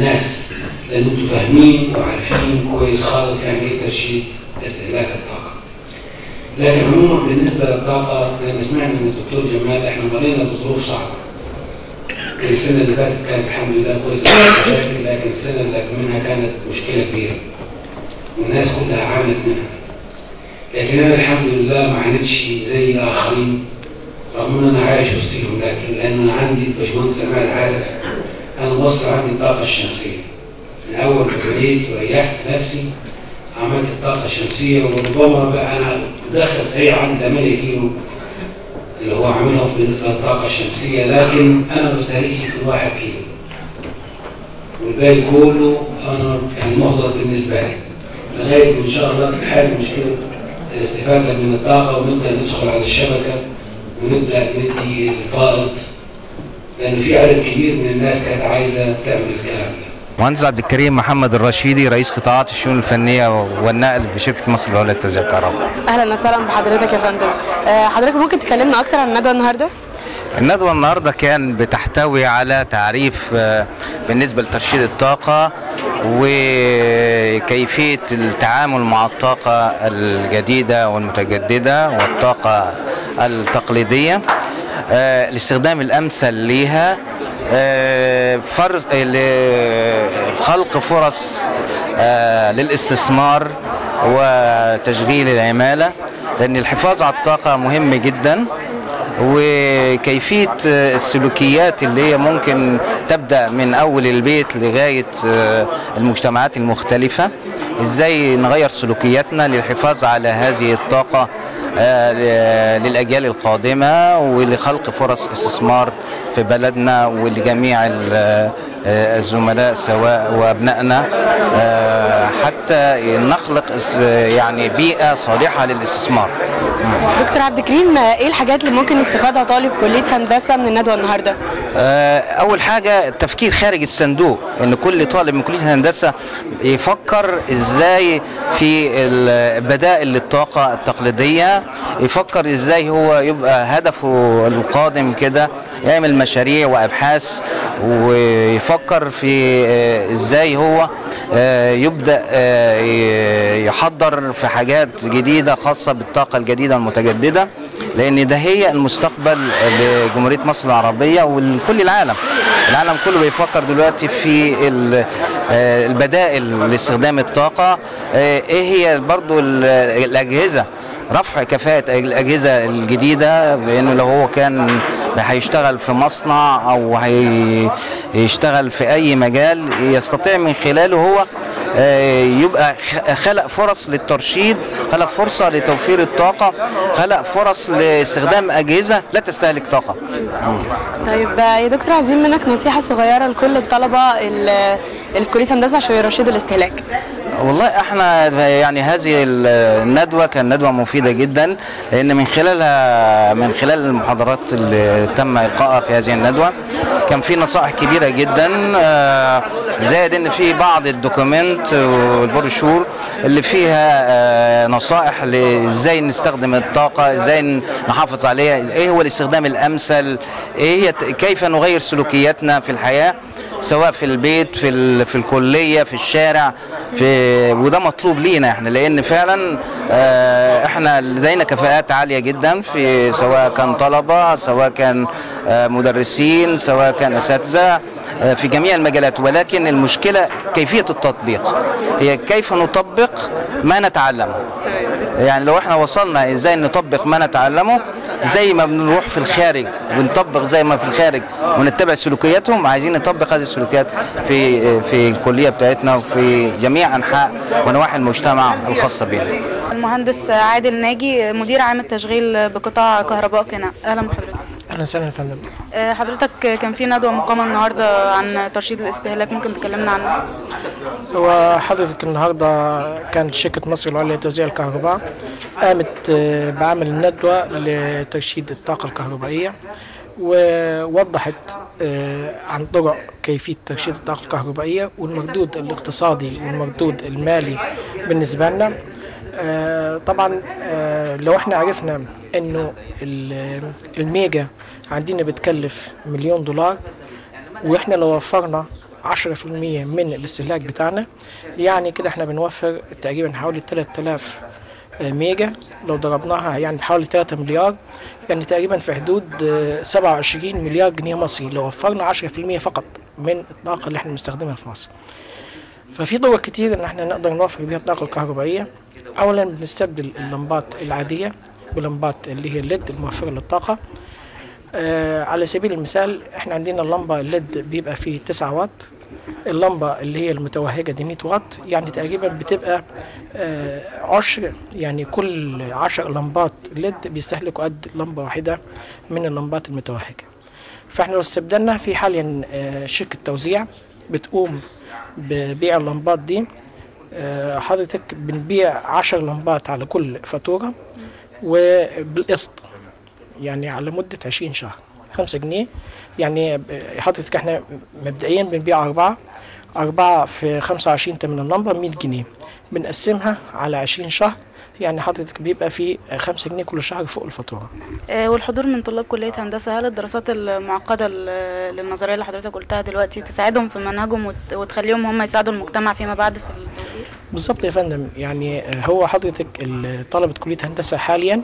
الناس لان انتوا فاهمين وعارفين كويس خالص يعني ايه ترشيد استهلاك الطاقه. لكن عموما بالنسبه للطاقه زي ما سمعنا من الدكتور جمال احنا مرينا بظروف صعبه. السنه اللي فاتت كانت الحمد لله كويسه مشاكل لكن السنه اللي قبل منها كانت مشكله كبيره. والناس كلها عانت منها. لكن انا الحمد لله ما عانتش زي الاخرين رغم ان انا عايش وسطهم لكن لان انا عندي باشمهندس سماعي عارف انا مصر عندي الطاقه الشمسيه من اول ما بديت وريحت نفسي عملت الطاقه الشمسيه وربما بقى انا داخل صحيح عندي 8 كيلو اللي هو عاملها بالنسبه للطاقه الشمسيه لكن انا ما بستهلكش يمكن 1 كيلو والباقي كله انا كان مهدر بالنسبه لي لغايه ان شاء الله تتحل مشكله الاستفاده من الطاقه ونبدا ندخل على الشبكه ونبدا ندي الفائض لان في عدد كبير من الناس كانت عايزه تعمل الكلام ده. مهندس عبد الكريم محمد الرشيدي رئيس قطاعات الشؤون الفنيه والنقل بشركه مصر العليا للتوزيع الكهرباء. اهلا وسهلا بحضرتك يا فندم آه، حضرتك ممكن تكلمنا اكتر عن الندوه النهارده الندوه النهارده كان بتحتوي على تعريف آه، بالنسبه لترشيد الطاقه وكيفيه التعامل مع الطاقه الجديده والمتجدده والطاقه التقليديه آه، الاستخدام الامثل ليها آه، فرز آه، خلق فرص آه، للاستثمار وتشغيل العماله لان الحفاظ على الطاقه مهم جدا وكيفيه السلوكيات اللي هي ممكن تبدا من اول البيت لغايه المجتمعات المختلفه ازاي نغير سلوكياتنا للحفاظ على هذه الطاقه آه، للاجيال القادمه ولخلق فرص استثمار في بلدنا ولجميع ال- آه، الزملاء سواء وابنائنا آه، حتى نخلق اس- يعني بيئه صالحه للاستثمار دكتور عبد الكريم آه، ايه الحاجات اللي ممكن يستفادها طالب كليه هندسه من الندوه النهارده آه، اول حاجه التفكير خارج الصندوق ان كل طالب من كليه الهندسه يفكر ازاي في البدائل للطاقه التقليديه يفكر ازاي هو يبقى هدفه القادم كده يعمل مشاريع وابحاث ويفكر في آه، ازاي هو آه، يبدا آه، ي- يحضر في حاجات جديده خاصه بالطاقه الجديده المتجدده لان ده هي المستقبل لجمهوريه مصر العربيه ولكل العالم العالم كله بيفكر دلوقتي في ال- آه، البدائل لاستخدام الطاقه آه، ايه هي برضو ال- الاجهزه رفع كفاءة الأجهزة الجديدة بأنه لو هو كان هيشتغل في مصنع أو هيشتغل في أي مجال يستطيع من خلاله هو آه، يبقى خ- خلق فرص للترشيد خلق فرصة لتوفير الطاقة خلق فرص لاستخدام أجهزة لا تستهلك طاقة طيب آه، يا دكتور عايزين منك نصيحه صغيره لكل الطلبه اللي اللي في كليه هندسه عشان يرشدوا الاستهلاك والله احنا يعني هذه الندوه كانت ندوه مفيده جدا لان من خلالها من خلال المحاضرات اللي تم القائها في هذه الندوه كان في نصائح كبيره جدا آه، زائد ان في بعض الدوكيمنت والبروشور اللي فيها آه، نصائح لازاي نستخدم الطاقه ازاي نحافظ عليها ايه هو الاستخدام الامثل ايه هي كيف نغير سلوكياتنا في الحياه سواء في البيت في ال- في الكليه في الشارع في وده مطلوب لينا احنا لان فعلا آه، احنا لدينا كفاءات عاليه جدا في سواء كان طلبه سواء كان آه، مدرسين سواء كان اساتذه آه، في جميع المجالات ولكن المشكله كيفيه التطبيق هي كيف نطبق ما نتعلمه يعني لو احنا وصلنا ازاي نطبق ما نتعلمه زي ما بنروح في الخارج ونطبق زي ما في الخارج ونتبع سلوكياتهم عايزين نطبق هذه السلوكيات في في الكليه بتاعتنا وفي جميع انحاء ونواحي المجتمع الخاصه بنا. المهندس عادل ناجي مدير عام التشغيل بقطاع كهرباء قنا اهلا بحضرتك اهلا وسهلا يا فندم آه، حضرتك كان في ندوه مقامه النهارده عن ترشيد الاستهلاك ممكن تكلمنا عنها هو حضرتك النهارده كانت شركه مصر العليا لتوزيع الكهرباء قامت آه، بعمل ندوه لترشيد الطاقه الكهربائيه ووضحت آه، عن طرق كيفيه ترشيد الطاقه الكهربائيه والمردود الاقتصادي والمردود المالي بالنسبه لنا آه، طبعا آه، لو احنا عرفنا انه ال- الميجا عندنا بتكلف مليون دولار واحنا لو وفرنا 10% من الاستهلاك بتاعنا يعني كده احنا بنوفر تقريبا حوالي 3000 ميجا لو ضربناها يعني حوالي 3 مليار يعني تقريبا في حدود آه، 27 مليار جنيه مصري لو وفرنا 10% فقط من الطاقة اللي احنا بنستخدمها في مصر ففي طرق كتير ان احنا نقدر نوفر بيها الطاقة الكهربائية اولا بنستبدل اللمبات العادية بلمبات اللي هي الليد الموفرة للطاقة آه على سبيل المثال احنا عندنا اللمبة الليد بيبقى فيه 9 واط اللمبة اللي هي المتوهجة دي 100 واط يعني تقريبا بتبقى آه عشر يعني كل عشر لمبات ليد بيستهلكوا قد لمبة واحدة من اللمبات المتوهجة فاحنا لو استبدلنا في حاليا آه شركة توزيع بتقوم ببيع اللمبات دي آه حضرتك بنبيع عشر لمبات على كل فاتورة وبالقسط يعني على مدة 20 شهر خمسة جنيه يعني حضرتك احنا مبدئيا بنبيع أربعة أربعة في خمسة وعشرين تمن اللمبة مية جنيه بنقسمها على عشرين شهر يعني حضرتك بيبقى في خمسة جنيه كل شهر فوق الفاتورة آه، والحضور من طلاب كلية هندسة هل الدراسات المعقدة ال- للنظرية اللي حضرتك قلتها دلوقتي تساعدهم في منهجهم وت- وتخليهم هم يساعدوا المجتمع فيما بعد في التوظيف؟ بالظبط يا فندم يعني هو حضرتك ال- طلبة كلية هندسة حاليا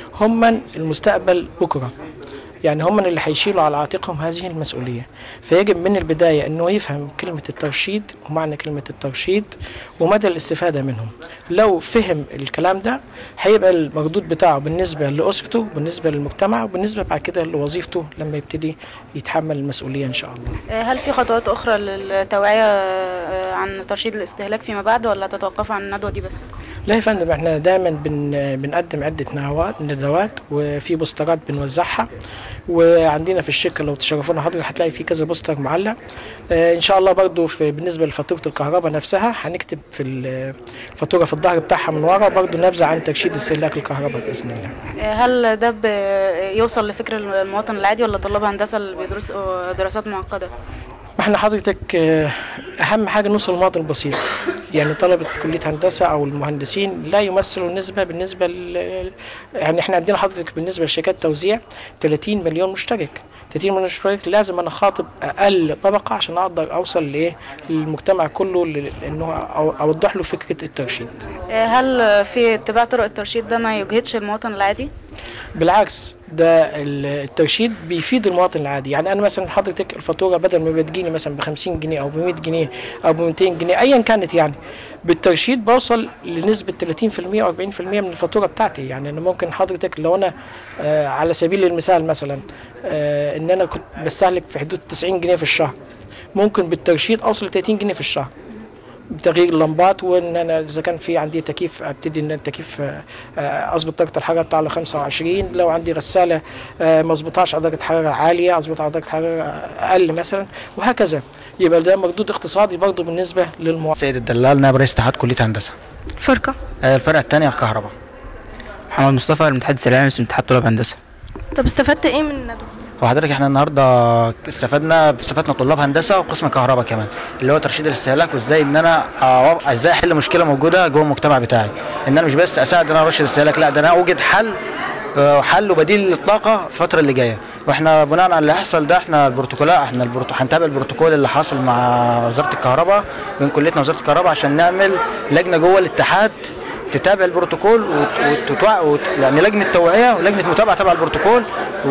هم المستقبل بكرة يعني هم اللي هيشيلوا على عاتقهم هذه المسؤولية فيجب من البداية أنه يفهم كلمة الترشيد ومعنى كلمة الترشيد ومدى الاستفادة منهم لو فهم الكلام ده هيبقى المردود بتاعه بالنسبة لأسرته بالنسبة للمجتمع وبالنسبة بعد كده لوظيفته لما يبتدي يتحمل المسؤولية إن شاء الله آه، هل في خطوات أخرى للتوعية آه، عن ترشيد الاستهلاك فيما بعد ولا تتوقفوا عن الندوة دي بس؟ لا يا فندم احنا دايما بن بنقدم عده ندوات ندوات وفي بوسترات بنوزعها وعندنا في الشركه لو تشرفونا حضرتك هتلاقي في كذا بوستر معلق اه ان شاء الله برضو في بالنسبه لفاتوره الكهرباء نفسها هنكتب في الفاتوره في الظهر بتاعها من ورا برضو نبذه عن ترشيد استهلاك الكهرباء باذن الله آه، هل ده ب- يوصل لفكر المواطن العادي ولا طلاب هندسة اللي بيدرسوا دراسات معقدة؟ ما احنا حضرتك اه، اهم حاجه نوصل للمواطن البسيط يعني طلبه كليه هندسه او المهندسين لا يمثلوا نسبه بالنسبه ل يعني احنا عندنا حضرتك بالنسبه لشركات توزيع 30 مليون مشترك 30 مليون مشترك لازم انا اخاطب اقل طبقه عشان اقدر اوصل لايه للمجتمع كله لانه أو- اوضح له فكره الترشيد آه، هل في اتباع طرق الترشيد ده ما يجهدش المواطن العادي؟ بالعكس ده ال- الترشيد بيفيد المواطن العادي يعني انا مثلا حضرتك الفاتوره بدل ما بتجيني مثلا ب 50 جنيه او ب 100 جنيه او ب 200 جنيه ايا كانت يعني بالترشيد بوصل لنسبه 30% او 40% من الفاتوره بتاعتي يعني انا ممكن حضرتك لو انا آه على سبيل المثال مثلا آه ان انا كنت بستهلك في حدود 90 جنيه في الشهر ممكن بالترشيد اوصل ل 30 جنيه في الشهر بتغيير اللمبات وان انا اذا كان في عندي تكييف ابتدي ان التكييف آه، آه، اظبط درجه الحراره بتاعه ل 25 لو عندي غساله آه، ما اظبطهاش على درجه حراره عاليه اظبطها على درجه حراره اقل مثلا وهكذا يبقى ده مردود اقتصادي برضه بالنسبه للمواطن سيد الدلال نائب رئيس اتحاد كليه هندسه فرقة آه، الفرقه الثانيه كهرباء محمد مصطفى المتحدث العام اسم اتحاد طلاب هندسه طب استفدت ايه من الندوة؟ وحضرتك احنا النهارده استفدنا استفدنا طلاب هندسه وقسم كهرباء كمان اللي هو ترشيد الاستهلاك وازاي ان انا أعو- ازاي احل مشكله موجوده جوه المجتمع بتاعي ان انا مش بس اساعد ان انا ارشد الاستهلاك لا ده انا اوجد حل آه، حل وبديل للطاقه في الفتره اللي جايه واحنا بناء على اللي هيحصل ده احنا البروتوكولات احنا البروتو... هنتابع البروتوكول اللي حاصل مع وزاره الكهرباء بين كليتنا وزاره الكهرباء عشان نعمل لجنه جوه الاتحاد تتابع البروتوكول وت... وت... وت... يعني لجنه توعيه ولجنه متابعه تبع البروتوكول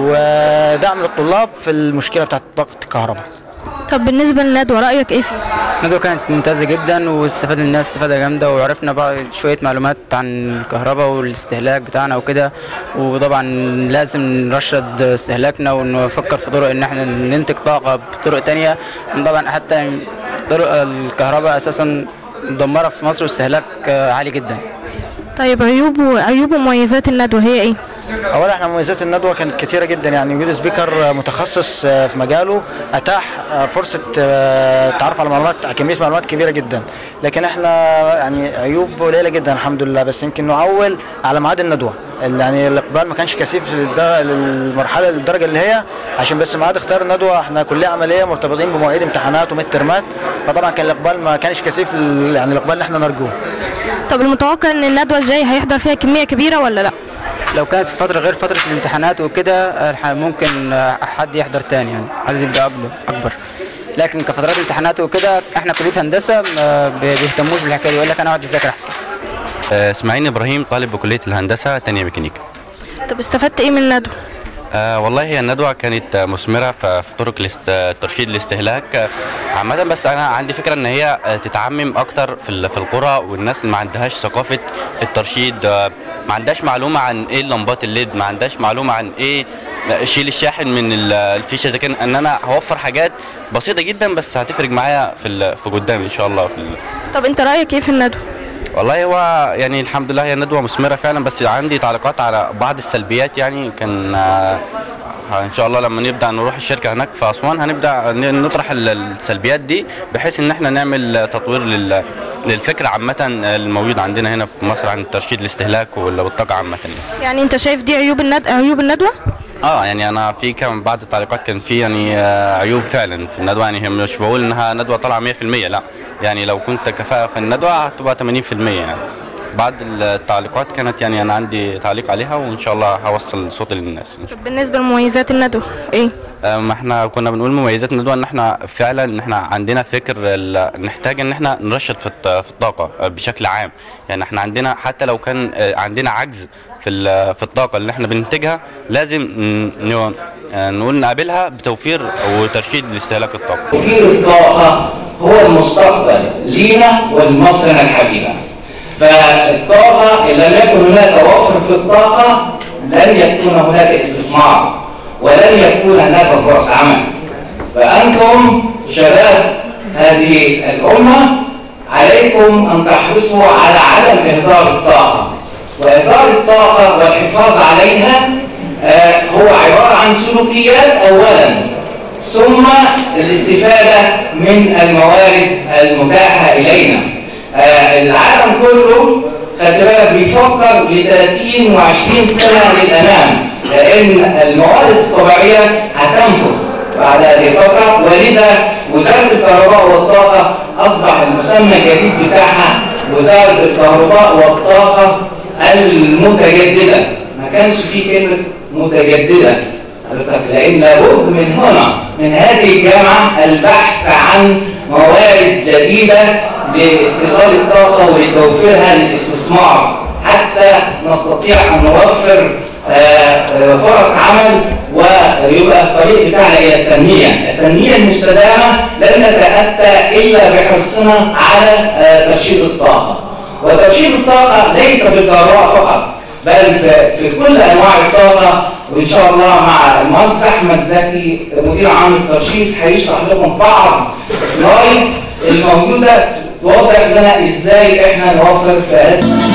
ودعم للطلاب في المشكله بتاعت طاقه الكهرباء طب بالنسبة للندوة رأيك ايه فيها؟ الندوة كانت ممتازة جدا واستفاد منها استفادة جامدة وعرفنا بقى شوية معلومات عن الكهرباء والاستهلاك بتاعنا وكده وطبعا لازم نرشد استهلاكنا ونفكر في طرق ان احنا ننتج طاقة بطرق تانية طبعا حتى طرق الكهرباء اساسا مدمرة في مصر واستهلاك عالي جدا طيب عيوب عيوب ومميزات الندوة هي ايه؟ اولا احنا مميزات الندوه كانت كتيره جدا يعني وجود سبيكر متخصص في مجاله اتاح فرصه تعرف على معلومات كميه معلومات كبيره جدا لكن احنا يعني عيوب قليله جدا الحمد لله بس يمكن نعول على ميعاد الندوه اللي يعني الاقبال ما كانش كثيف للدر- للمرحله للدرجه اللي هي عشان بس ميعاد اختيار الندوه احنا كليه عمليه مرتبطين بمواعيد امتحانات وميد ترمات فطبعا كان الاقبال ما كانش كثيف ال- يعني الاقبال اللي احنا نرجوه طب المتوقع ان الندوة الجاية هيحضر فيها كمية كبيرة ولا لا؟ لو كانت في فترة غير فترة الامتحانات وكده الح- ممكن حد يحضر تاني يعني حد يبقى قبله أكبر لكن كفترات امتحانات وكده احنا كليه هندسه ما بيهتموش بالحكايه دي يقول لك انا اقعد اذاكر احسن آه، اسماعيل ابراهيم طالب بكليه الهندسه تانية ميكانيكا طب استفدت ايه من الندوه آه والله هي الندوه كانت آه، مثمره في في طرق الاست... ترشيد الاستهلاك آه، عامه بس انا عندي فكره ان هي آه، تتعمم اكتر في ال- في القرى والناس اللي ما عندهاش ثقافه الترشيد آه، ما عندهاش معلومه عن ايه لمبات الليد ما عندهاش معلومه عن ايه شيل الشاحن من ال- الفيشه اذا كان ان انا هوفر حاجات بسيطه جدا بس هتفرق معايا في ال- في قدام ان شاء الله في ال... طب انت رايك ايه في الندوه والله هو يعني الحمد لله هي ندوة مثمرة فعلا بس عندي تعليقات على بعض السلبيات يعني كان آه، ان شاء الله لما نبدا نروح الشركه هناك في اسوان هنبدا ن- نطرح ال- السلبيات دي بحيث ان احنا نعمل تطوير لل للفكره عامه الموجود عندنا هنا في مصر عن ترشيد الاستهلاك وال- والطاقه عامه يعني. يعني انت شايف دي عيوب الند... عيوب الندوه اه يعني انا في كم بعض التعليقات كان في يعني آه، عيوب فعلا في الندوه يعني هي مش بقول انها ندوه طالعه 100% لا يعني لو كنت كفاءه في الندوه هتبقى 80% يعني بعض التعليقات كانت يعني انا عندي تعليق عليها وان شاء الله هوصل صوتي للناس طب بالنسبه لمميزات الندوه ايه آه، ما احنا كنا بنقول مميزات الندوه ان احنا فعلا ان احنا عندنا فكر ال- نحتاج ان احنا نرشد في الط- في الطاقه آه، بشكل عام يعني احنا عندنا حتى لو كان آه، عندنا عجز في ال- في الطاقه اللي احنا بننتجها لازم ن- ن- آه، نقول نقابلها بتوفير وترشيد لاستهلاك الطاقه توفير الطاقة هو المستقبل لينا ولمصرنا الحبيبة فالطاقة إن لم يكن هناك توفر في الطاقة لن يكون هناك استثمار ولن يكون هناك فرص عمل فأنتم شباب هذه الأمة عليكم أن تحرصوا على عدم إهدار الطاقة وإهدار الطاقة والحفاظ عليها آه، هو عبارة عن سلوكيات أولاً ثم الاستفادة من الموارد المتاحة إلينا آه، العالم كله خدت بالك بيفكر ل 30 و20 سنة للأمام لأن الموارد الطبيعية هتنفذ بعد هذه الفترة ولذا وزارة الكهرباء والطاقة أصبح المسمى الجديد بتاعها وزارة الكهرباء والطاقة المتجددة ما كانش فيه كلمة متجددة حضرتك لان لابد من هنا من هذه الجامعه البحث عن موارد جديده لاستغلال الطاقه ولتوفيرها للاستثمار حتى نستطيع ان نوفر آه، آه، فرص عمل ويبقى الطريق بتاعنا الى التنميه، التنميه المستدامه لن تتاتى الا بحرصنا على آه، ترشيد الطاقه. وترشيد الطاقه ليس في الكهرباء فقط بل في- في كل انواع الطاقه وان شاء الله مع المهندس احمد زكي مدير عام الترشيد هيشرح لكم بعض السلايد الموجوده توضح لنا ازاي احنا نوفر في هذا